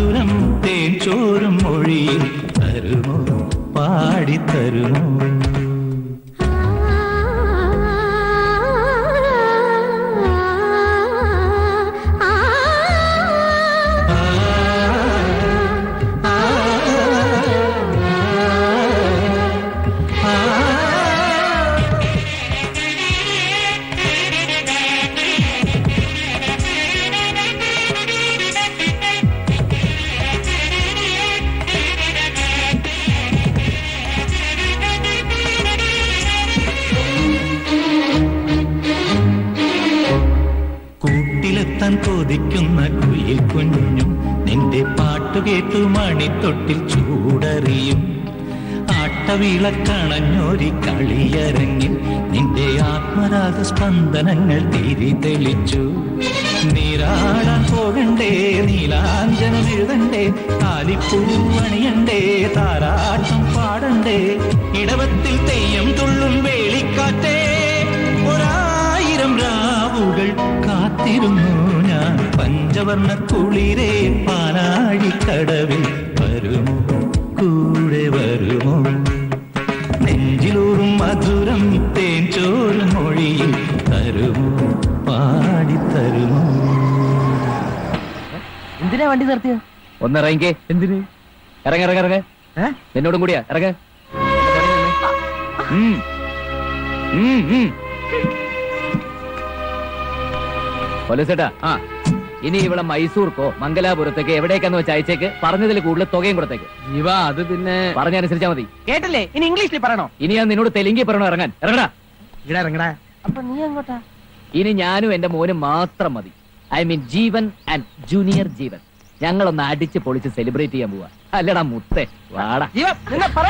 മധുരം തേൻ ചോരും മൊഴിയിൽ തരുമോ പാടിത്തരുമോ കൂട്ടിലെത്താൻ കൊതിക്കുന്ന കുയിൽ കുഞ്ഞും നിന്റെ പാട്ടു കേട്ടു മണിത്തൊട്ടിൽ ചൂടറിയും ആട്ടവിളക്കണഞ്ഞൊരി കളിയരങ്ങിൽ നിന്റെ ആത്മരാഗ സ്പന്ദനങ്ങൾ തിരി തെളിച്ചു നീരാടാൻ പോകണ്ടേ നീലാഞ്ജനം എഴുതണ്ടേ താലിപ്പൂവണിയണ്ടേ താരാട്ടം പാടണ്ടേ ഇടവത്തിൽ തെയ്യം തുള്ളും വേളിക്കാറ്റേ ഒരായിരം രാവുകൾ കാത്തിരുന്നു ഞാൻ പഞ്ചവർണ്ണ കുളിരേ പാലാഴിക്കടവിൽ വരുമോ കൂടെ വരുമോ നെഞ്ചിലൂറും മധുരം തേൻ ചോറും മൊഴിയിൽ തരുമോ പാടിത്തരുമോ എന്തിനാ വണ്ടി നിർത്തിയ ഒന്ന് ഇറങ്ങിക്കേ എന്തിന് ഇറങ്ങ ഇറങ്ങ ഇറങ്ങ ഏ? എന്നോടും കൂടിയാ ഇറങ്ങ ഉം. ഉം, ഉം. പോലീസേട്ടാ ആ ഇനി ഇവിടെ മൈസൂർക്കോ മംഗലാപുരത്തേക്ക് എവിടേക്കാന്ന് വെച്ച് അയച്ചേക്ക് പറഞ്ഞതിൽ കൂടുതൽ തുകയും കൊടുത്തേക്ക് ജീവ അത് പിന്നെ പറഞ്ഞനുസരിച്ചാ മതി കേട്ടില്ലേ ഇനി ഇംഗ്ലീഷിൽ പറയണോ ഇനി ഞാൻ നിന്നോട് തെലുങ്കി പറയണോ ഇറങ്ങാൻ ഇറങ്ങടാ ഇവിടെ ഇറങ്ങടാ അപ്പൊ നീ എങ്ങോട്ടാ ഇനി ഞാനും എന്റെ മോനും മാത്രം മതി I mean Jeevan and junior Jeevan ഞങ്ങളൊന്ന് അടിച്ച് പൊളിച്ച് സെലിബ്രേറ്റ് ചെയ്യാൻ പോവാ അല്ലടാ മുത്തേ വാടാ ജീവ നിങ്ങൾ പറ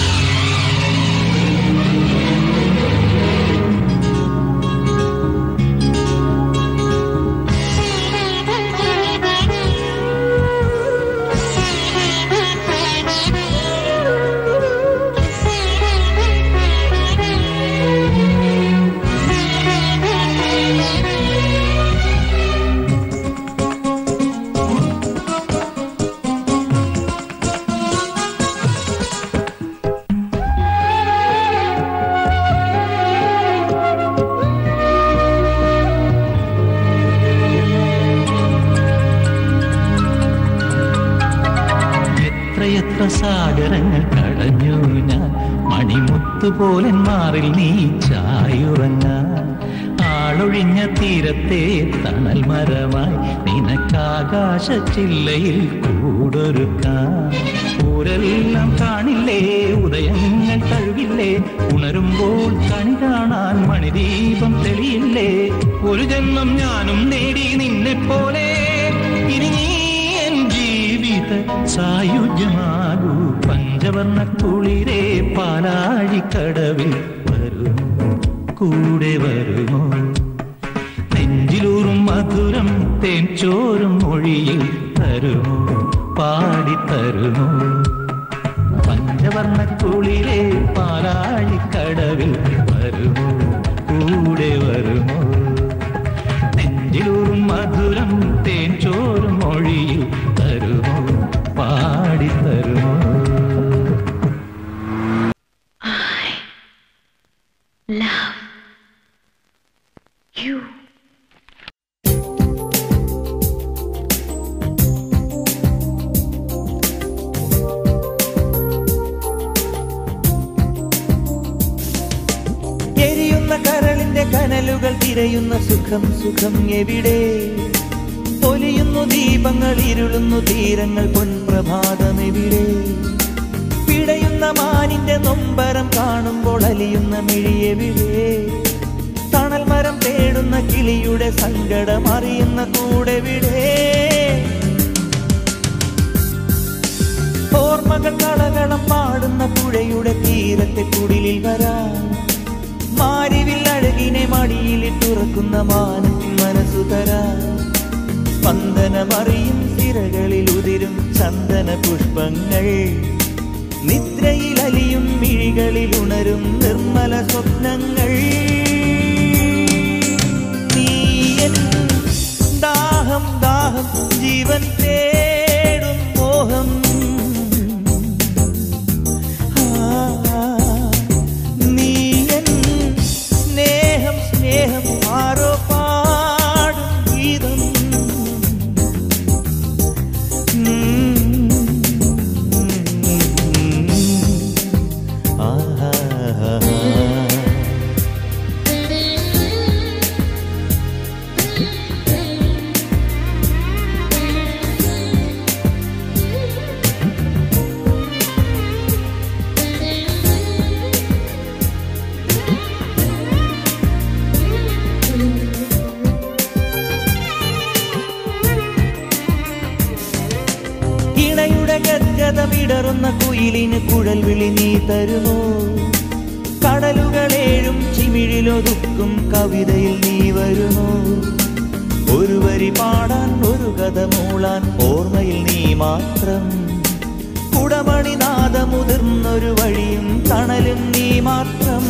എത്രയെത്ര സാഗരങ്ങൾ കടഞ്ഞു ഞാൻ മണിമുത്തുപോലെ മാറിൽ നീ ചായുറങ്ങാൻ ആളൊഴിഞ്ഞ തീരത്തെ തണൽ മരമായി നിനക്കാകാശ ചില്ലയിൽ കൂടൊരുക്കാൻ ഊരെല്ലാം കാണില്ലേ ഉദയങ്ങൾ കഴുകില്ലേ ഉണരുമ്പോൾ കണി കാണാൻ മണിദീപം തെളിയില്ലേ ഒരു ജന്മം ഞാനും നേടി നിന്നെ പോലെ ഇനി നീ എൻ ജീവിത സായുജ്യമാകൂ പഞ്ചവർണ്ണ കുളിരേ പാലാഴിക്കടവിൽ വരുമോ കൂടെ വരുമോ നെഞ്ചിലൂറും മധുരം തേൻ ചോറും മൊഴിയിൽ തരുമോ പാടിത്തരുമോ പഞ്ചവർണ്ണ കുളിരേ പാലാഴിക്കടവിൽ വരുമോ കൂടെ വരുമോ നെഞ്ചിലൂറും മധുരം തേൻ ചോറും മൊഴിയിൽ തരുമോ പാടിത്തരുമോ love you. എരിയുന്ന കരളിന്റെ കനലുകൾ തിരയുന്ന സുഖം സുഖം എവിടെ പൊലിയുന്നു ദീപങ്ങൾ ഇരുളുന്നു തീരങ്ങൾ പൊൻപ്രഭാതം എവിടെ പിടയുന്ന മാനിന്റെ നൊമ്പരം കാണുമ്പോൾ അലിയുന്ന മിഴിയെവിടെ തണൽ മരം തേടുന്ന കിളിയുടെ സങ്കടം അറിയുന്ന കൂടെവിടെ ഓർമ്മകൾ കളകളം പാടുന്ന പുഴയുടെ തീരത്തെ കുടിലിൽ വരാൻ മാരിവിൽ അഴകിനെ മടിയിലിട്ടുറക്കുന്ന മാനത്തിൻ മനസ്സു തരാൻ സ്പന്ദനമറിയും സിരകളിൽ ഉതിരും ചന്ദന പുഷ്പങ്ങൾ നിദ്രയിൽ അലിയും മിഴികളിൽ ഉണരും നിർമ്മല സ്വപ്നങ്ങൾ നീയൻ ദാഹം ദാഹം ജീവൻ തേടും പ്രിയതമിടറുന്ന കുയിലിന് കുഴൽ വിളി നീ തരുമോ കടലുകളേഴും ചിമിഴിലൊതുക്കും കവിതയിൽ നീ വരുമോ ഒരു വരി പാടാൻ ഒരു കഥ മൂളാൻ ഓർമ്മയിൽ നീ മാത്രം കുടമണിനാഥമുതിർന്നൊരു വഴിയും തണലും നീ മാത്രം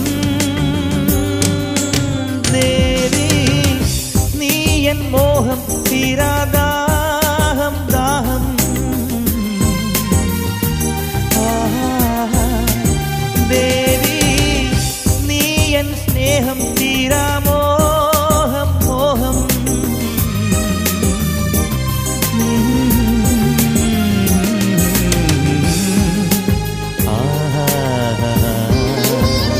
ദേവി നീ എൻ മോഹം തീരാദാഹം ദാഹം ആഹാ. ദേവി നീ എൻ സ്നേഹം തീരാമോഹം മോഹം ആഹാ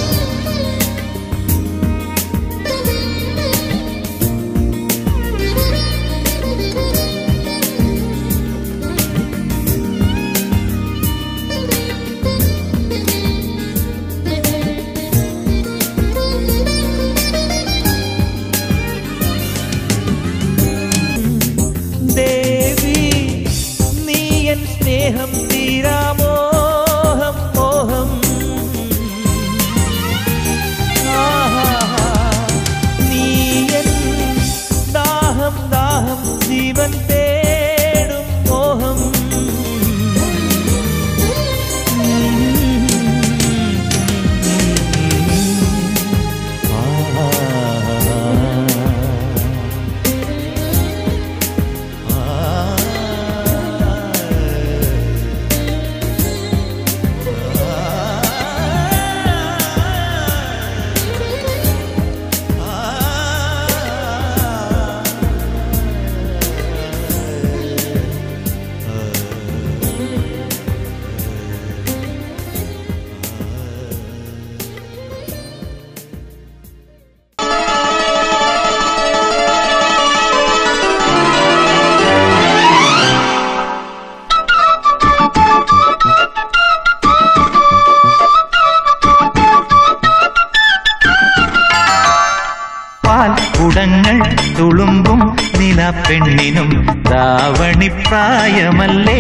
ദേവി നീ എൻ സ്നേഹം തീരാമോഹം മോഹം ആഹാ. നീ എൻ ദാഹം ദാഹം ജീവൻ തേടും മോഹം പാൽ കുടങ്ങൾ തുളുമ്പും നില പെണ്ണിനും ദാവണിപ്രായമല്ലേ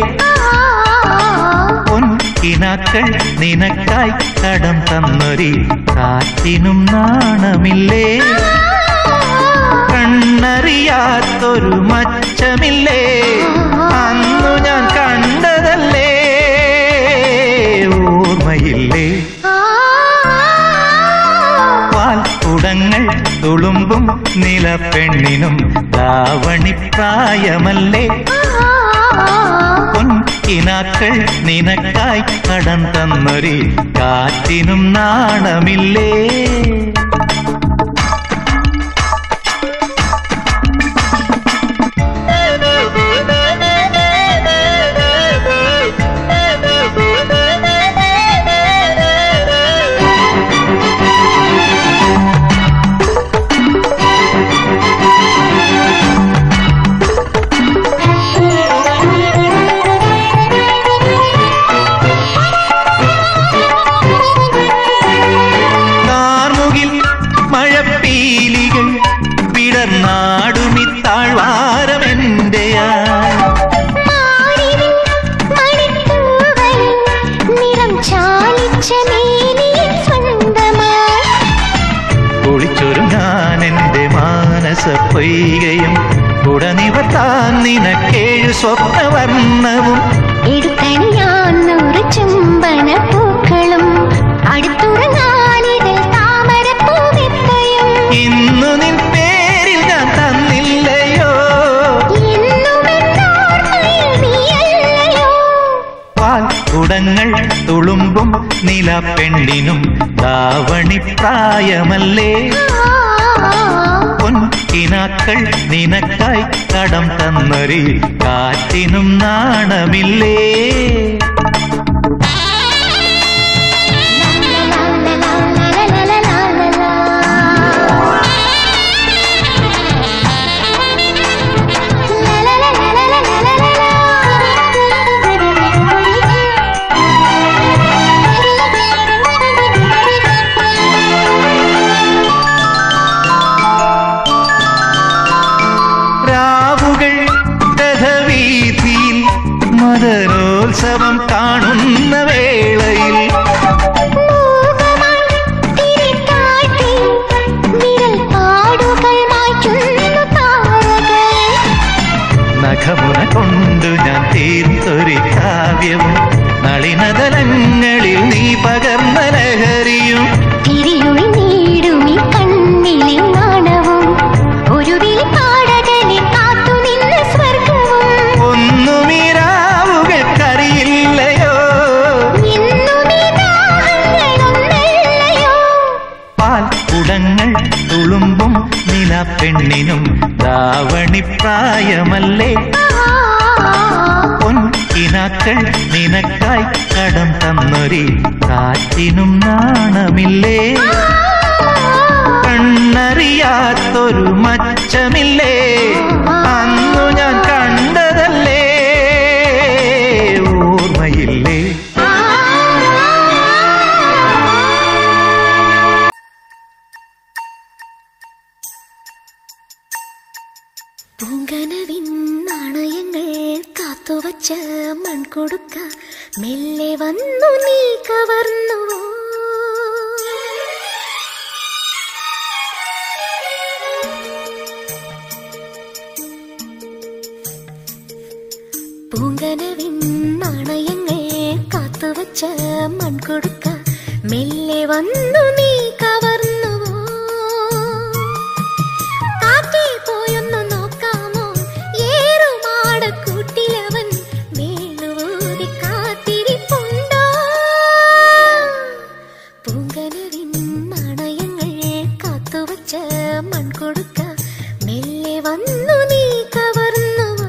പൊൻകിനാക്കൾ നിനക്കായി കടം തന്നൊരി കാറ്റിനും നാണമില്ലേ കണ്ണറിയാത്തൊരു മച്ചമില്ലേ അന്നു ഞാൻ കണ്ടതല്ലേ ഓർമ്മയില്ലേ പാൽ കുടങ്ങൾ തുളുമ്പും നില പെണ്ണിനും ദാവണിപ്രായമല്ലേ പൊൻകിനാക്കൾ നിനക്കായി കടം തന്നൊരി കാറ്റിനും നാണമില്ലേ കാർമുകിൽ മഴപ്പീലികൾ വിടർന്നാടുമി താഴ്വാരമെന്റെയാ കുളിച്ചൊരുങ്ങാൻ എന്റെ മാനസ പൊയ്കയും ഉടനിവത്താൻ നിനക്കേഴു സ്വപ്നവർണ്ണവും ചുംബന പൂക്കളും അടുത്തുറങ്ങാനിടൽ താമരപ്പൂവിത്തയും ഇന്നു നിൻ പേരിൽ ഞാൻ തന്നില്ലയോ എന്നും എന്നോർമ്മയിൽ നീയല്ലയോ പാൽ കുടങ്ങൾ തുളുമ്പും നില പെണ്ണിനും ദാവണിപ്രായമല്ലേ പൊൻകിനാക്കൾ നിനക്കായി കടം തന്നൊരി കാറ്റിനും നാണമില്ലേ രാവുകൾ രഥവീതിയിൽ മദനോ കലോത്സവം കാണുന്ന വേളയിൽ മൂകമായി തിരിക്കാട്ടി വിരൽ പാടുകൾ മായ്ക്കുന്നു താരകൾ നഖമുന കൊണ്ടു ഞാൻ തീർത്തൊരു കാവ്യവും നളിനതലങ്ങളിൽ നീ പകർന്ന ലഹരിയും തിരിയൊളി നേടുമി കണ്ണിലെ നാണവും ഒരു പാടകനെ കാത്തു നിന്ന സ്വർഗവും ഒന്നും ഈ രാവുകൾക്കറിയില്ലയോ ഇന്നും ഈ ദാഹങ്ങളൊന്നല്ലയോ പാൽ കുടങ്ങൾ തുളുമ്പും നിലപ്പെണ്ണിനും ദാവണിപ്രായമല്ലേ പൊൻകിനാക്കൾ നിനക്കായി കടം തന്നൊരി കാറ്റിനും നാണമില്ലേ കണ്ണറിയാത്തൊരു മച്ചമില്ലേ അന്നു ഞാൻ കണ്ടതല്ലേ ഓർമ്മയില്ലേ പൂങ്കനവിൻ നാണയങ്ങൾ കാത്തുവച്ച മൺകൊടുക്ക മെല്ലെ വന്നു നീ കവർന്നുവോ പൂങ്കനവിൻ നാണയങ്ങൾ കാത്തുവച്ച മൺകൊടുക്ക മെല്ലെ വന്നു നീ കവർന്നുവോ കാറ്റേ പോയൊന്നു നോക്കാമോ ഏറുമാട കൂട്ടിലവൻ വേണുവൂതി കാത്തിരിപ്പുണ്ടോ പൂങ്കനവിൻ നാണയങ്ങൾ കാത്തുവച്ച മൺകൊടുക്ക മെല്ലെ വന്നു നീ കവർന്നുവോ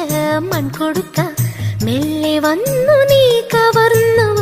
മൺകൊടുക്ക മെല്ലെ വന്നു നീ കവർന്നു